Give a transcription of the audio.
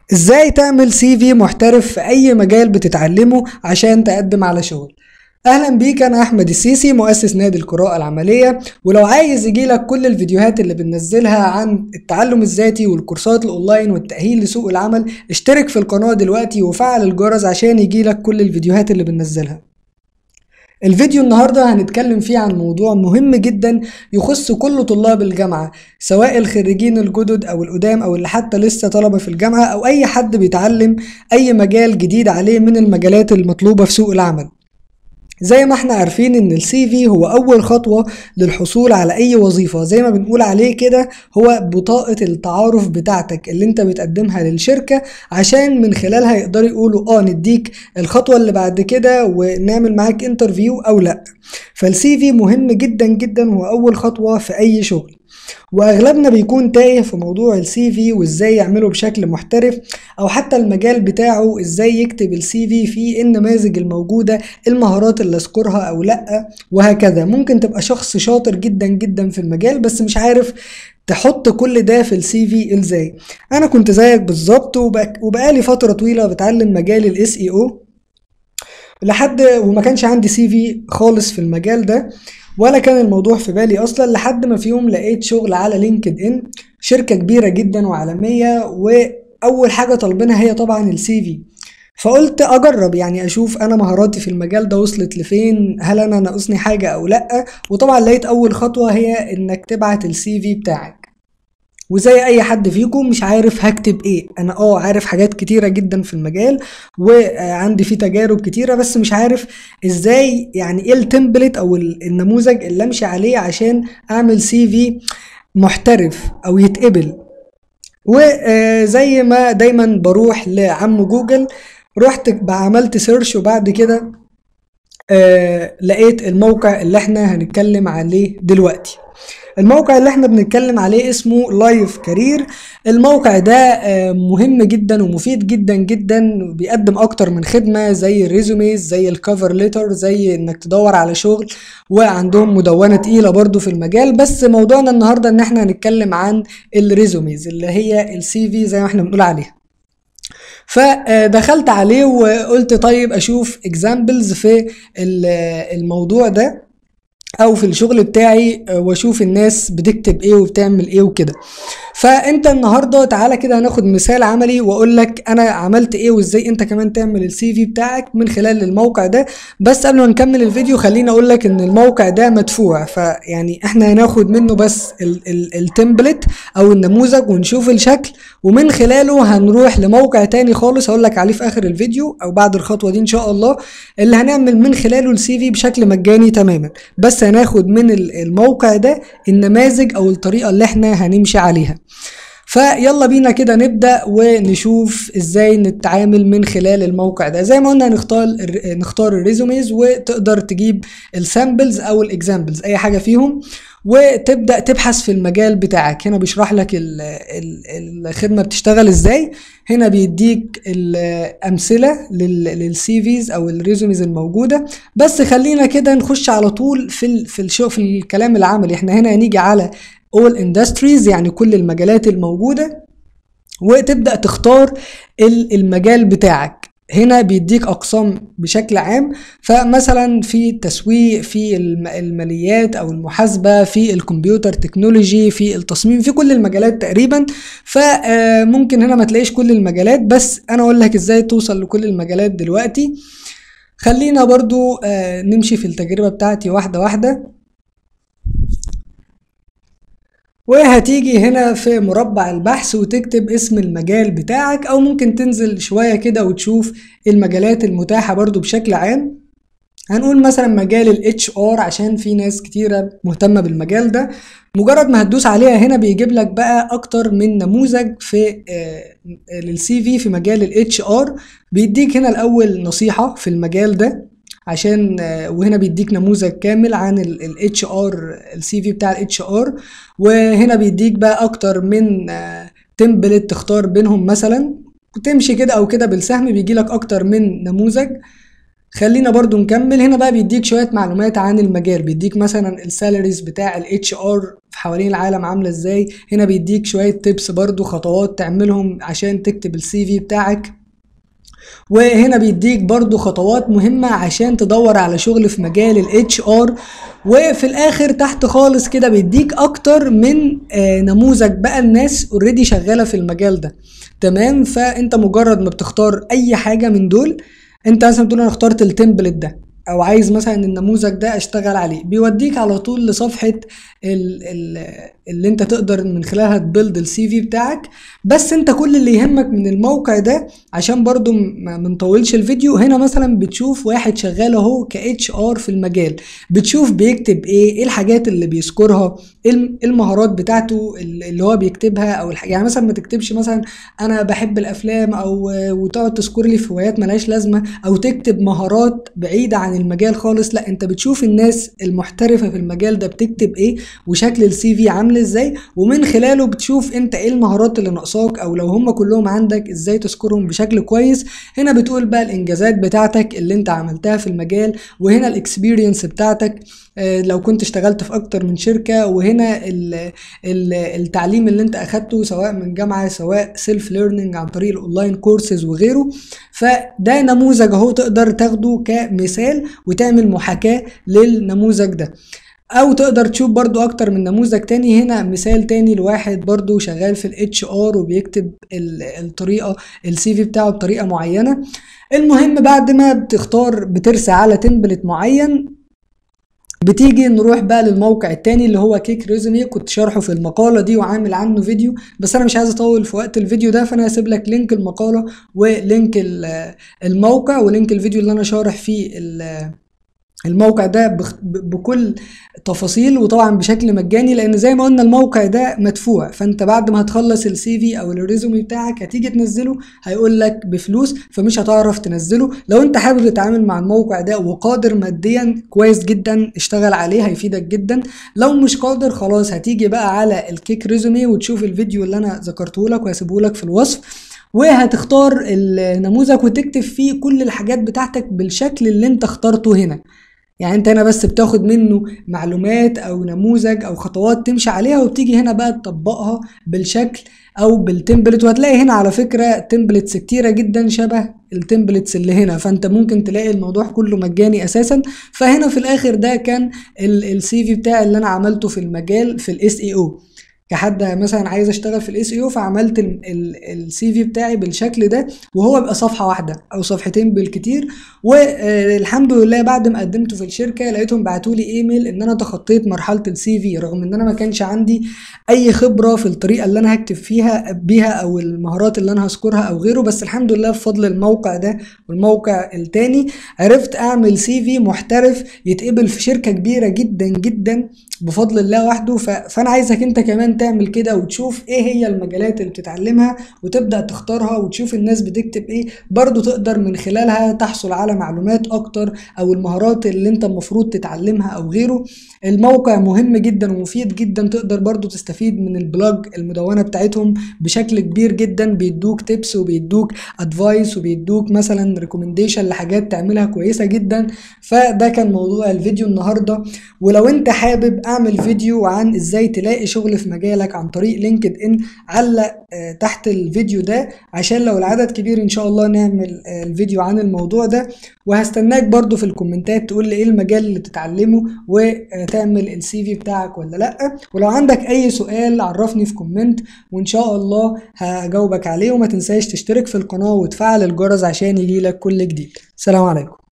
ازاي تعمل سي في محترف في اي مجال بتتعلمه عشان تقدم على شغل اهلا بيك انا احمد السيسي مؤسس نادي القراءة العملية ولو عايز يجيلك كل الفيديوهات اللي بننزلها عن التعلم الذاتي والكورسات الاونلاين والتأهيل لسوق العمل اشترك في القناة دلوقتي وفعل الجرس عشان يجيلك كل الفيديوهات اللي بننزلها الفيديو النهاردة هنتكلم فيه عن موضوع مهم جدا يخص كل طلاب الجامعة سواء الخريجين الجدد أو القدام أو اللي حتى لسه طلبة في الجامعة أو أي حد بيتعلم أي مجال جديد عليه من المجالات المطلوبة في سوق العمل زي ما احنا عارفين ان السي في هو اول خطوة للحصول على اي وظيفة زي ما بنقول عليه كده هو بطاقة التعارف بتاعتك اللي انت بتقدمها للشركة عشان من خلالها يقدروا يقولوا اه نديك الخطوة اللي بعد كده ونعمل معاك انترفيو او لا فالسي في مهم جدا جدا هو اول خطوة في اي شغل واغلبنا بيكون تايه في موضوع السي في وازاي يعمله بشكل محترف او حتى المجال بتاعه ازاي يكتب السي في في النماذج الموجوده المهارات اللي اذكرها او لا وهكذا ممكن تبقى شخص شاطر جدا جدا في المجال بس مش عارف تحط كل ده في السي في ازاي انا كنت زيك بالظبط وبقالي فتره طويله بتعلم مجال الاس اي او لحد وما كانش عندي سي في خالص في المجال ده ولا كان الموضوع في بالي اصلا لحد ما في يوم لقيت شغل على لينكد ان شركه كبيره جدا وعالميه واول حاجه طالبينها هي طبعا السي في فقلت اجرب يعني اشوف انا مهاراتي في المجال ده وصلت لفين هل انا ناقصني حاجه او لا وطبعا لقيت اول خطوه هي انك تبعت السي في بتاعك وزي اي حد فيكم مش عارف هكتب ايه انا اه عارف حاجات كتيرة جدا في المجال وعندي فيه تجارب كتيرة بس مش عارف ازاي يعني ايه التمبلت او النموذج اللي امشي عليه عشان اعمل سي في محترف او يتقبل وزي ما دايما بروح لعم جوجل رحت عملت سيرش وبعد كده آه لقيت الموقع اللي احنا هنتكلم عليه دلوقتي الموقع اللي احنا بنتكلم عليه اسمه لايف كارير الموقع ده آه، مهم جدا ومفيد جدا جدا بيقدم اكتر من خدمة زي الريزوميز زي الكفر ليتر زي انك تدور على شغل وعندهم مدونة تقيلة برضو في المجال بس موضوعنا النهاردة ان احنا هنتكلم عن الريزوميز اللي هي السي في زي ما احنا بنقول عليها فدخلت عليه وقلت طيب اشوف اكزامبلز في الموضوع ده او في الشغل بتاعي آه، واشوف الناس بتكتب ايه وبتعمل ايه وكده فانت النهارده تعالى كده هناخد مثال عملي واقول لك انا عملت ايه وازاي انت كمان تعمل السي في بتاعك من خلال الموقع ده بس قبل ما نكمل الفيديو خليني اقول لك ان الموقع ده مدفوع فيعني احنا هناخد منه بس التمبلت او النموذج ونشوف الشكل ومن خلاله هنروح لموقع تاني خالص هقول لك عليه في اخر الفيديو او بعد الخطوه دي ان شاء الله اللي هنعمل من خلاله السي في بشكل مجاني تماما بس هناخد من الموقع ده النماذج او الطريقه اللي احنا هنمشي عليها فيلا بينا كده نبدا ونشوف ازاي نتعامل من خلال الموقع ده زي ما قلنا نختار نختار الريزوميز وتقدر تجيب السامبلز او الاكزامبلز اي حاجه فيهم وتبدا تبحث في المجال بتاعك هنا بيشرح لك الخدمه بتشتغل ازاي هنا بيديك الامثله للسي فيز او الريزوميز الموجوده بس خلينا كده نخش على طول في في في الكلام العملي احنا هنا هنيجي على all industries يعني كل المجالات الموجودة وتبدأ تختار المجال بتاعك هنا بيديك اقسام بشكل عام فمثلا في التسويق في الماليات او المحاسبه في الكمبيوتر تكنولوجي في التصميم في كل المجالات تقريبا فممكن هنا ما تلاقيش كل المجالات بس انا اقول لك ازاي توصل لكل المجالات دلوقتي خلينا برضو آه، نمشي في التجربه بتاعتي واحده واحده وهتيجي هنا في مربع البحث وتكتب اسم المجال بتاعك او ممكن تنزل شوية كده وتشوف المجالات المتاحة برضو بشكل عام هنقول مثلا مجال ال HR عشان في ناس كتيرة مهتمة بالمجال ده مجرد ما هتدوس عليها هنا بيجيب لك بقى اكتر من نموذج في للسي في في مجال ال HR بيديك هنا الاول نصيحة في المجال ده عشان وهنا بيديك نموذج كامل عن الاتش ار السي في بتاع الاتش ار وهنا بيديك بقى اكتر من تمبلت تختار بينهم مثلا وتمشي كده او كده بالسهم بيجي لك اكتر من نموذج خلينا برضو نكمل هنا بقى بيديك شوية معلومات عن المجال بيديك مثلا السالاريز بتاع الاتش ار في حوالين العالم عاملة ازاي هنا بيديك شوية تيبس برضو خطوات تعملهم عشان تكتب السي في بتاعك وهنا بيديك برضو خطوات مهمة عشان تدور على شغل في مجال الاتش ار وفي الاخر تحت خالص كده بيديك اكتر من آه نموذج بقى الناس اوريدي شغالة في المجال ده تمام فانت مجرد ما بتختار اي حاجة من دول انت مثلا بتقول انا اخترت التمبلت ده او عايز مثلا النموذج ده اشتغل عليه بيوديك على طول لصفحه ال ال اللي انت تقدر من خلالها تبيلد السي في بتاعك بس انت كل اللي يهمك من الموقع ده عشان برضو ما منطولش الفيديو هنا مثلا بتشوف واحد شغال اهو ك اتش ار في المجال بتشوف بيكتب ايه ايه الحاجات اللي بيذكرها ايه المهارات بتاعته اللي هو بيكتبها او الح... يعني مثلا ما تكتبش مثلا انا بحب الافلام او وتقعد تذكر لي في هوايات ملهاش لازمه او تكتب مهارات بعيده عن المجال خالص لا انت بتشوف الناس المحترفه في المجال ده بتكتب ايه وشكل السي في عامل ازاي ومن خلاله بتشوف انت ايه المهارات اللي ناقصاك او لو هم كلهم عندك ازاي تذكرهم بشكل كويس هنا بتقول بقى الانجازات بتاعتك اللي انت عملتها في المجال وهنا الاكسبيرينس بتاعتك لو كنت اشتغلت في اكتر من شركه وهنا ال ال التعليم اللي انت اخدته سواء من جامعه سواء سيلف ليرنينج عن طريق الاونلاين كورسز وغيره فده نموذج اهو تقدر تاخده كمثال وتعمل محاكاه للنموذج ده او تقدر تشوف برضو اكتر من نموذج تاني هنا مثال تاني لواحد برضو شغال في الاتش ار وبيكتب الطريقه السي في بتاعه بطريقه معينه المهم بعد ما بتختار بترسى على تمبلت معين بتيجي نروح بقى للموقع التاني اللي هو كيك ريزومي كنت شارحه في المقالة دي وعامل عنه فيديو بس انا مش عايز اطول في وقت الفيديو ده فانا هسيب لك لينك المقالة ولينك الموقع ولينك الفيديو اللي انا شارح فيه الموقع ده بكل تفاصيل وطبعا بشكل مجاني لان زي ما قلنا الموقع ده مدفوع فانت بعد ما هتخلص السي في او الريزومي بتاعك هتيجي تنزله هيقول لك بفلوس فمش هتعرف تنزله لو انت حابب تتعامل مع الموقع ده وقادر ماديا كويس جدا اشتغل عليه هيفيدك جدا لو مش قادر خلاص هتيجي بقى على الكيك ريزومي وتشوف الفيديو اللي انا ذكرته لك وهسيبه لك في الوصف وهتختار النموذج وتكتب فيه كل الحاجات بتاعتك بالشكل اللي انت اخترته هنا يعني انت هنا بس بتاخد منه معلومات او نموذج او خطوات تمشي عليها وبتيجي هنا بقى تطبقها بالشكل او بالتمبلت وهتلاقي هنا على فكرة تمبلتس كتيرة جدا شبه التمبلتس اللي هنا فانت ممكن تلاقي الموضوع كله مجاني اساسا فهنا في الاخر ده كان السي في بتاعي اللي انا عملته في المجال في الاس اي او كحد مثلا عايز اشتغل في الاس او فعملت السي في بتاعي بالشكل ده وهو بيبقى صفحه واحده او صفحتين بالكتير والحمد لله بعد ما قدمته في الشركه لقيتهم بعتوا لي ايميل ان انا تخطيت مرحله السي في رغم ان انا ما كانش عندي اي خبره في الطريقه اللي انا هكتب فيها بيها او المهارات اللي انا هذكرها او غيره بس الحمد لله بفضل الموقع ده والموقع التاني عرفت اعمل سي في محترف يتقبل في شركه كبيره جدا جدا بفضل الله وحده فانا عايزك انت كمان تعمل كده وتشوف ايه هي المجالات اللي بتتعلمها وتبدا تختارها وتشوف الناس بتكتب ايه برضو تقدر من خلالها تحصل على معلومات اكتر او المهارات اللي انت المفروض تتعلمها او غيره الموقع مهم جدا ومفيد جدا تقدر برضو تستفيد من البلوج المدونه بتاعتهم بشكل كبير جدا بيدوك تيبس وبيدوك ادفايس وبيدوك مثلا ريكومنديشن لحاجات تعملها كويسه جدا فده كان موضوع الفيديو النهارده ولو انت حابب اعمل فيديو عن ازاي تلاقي شغل في مجالك عن طريق لينكد ان علق تحت الفيديو ده عشان لو العدد كبير ان شاء الله نعمل الفيديو عن الموضوع ده وهستناك برضو في الكومنتات تقول لي ايه المجال اللي تتعلمه وتعمل السي في بتاعك ولا لا ولو عندك اي سؤال عرفني في كومنت وان شاء الله هجاوبك عليه وما تنساش تشترك في القناة وتفعل الجرس عشان يجيلك كل جديد سلام عليكم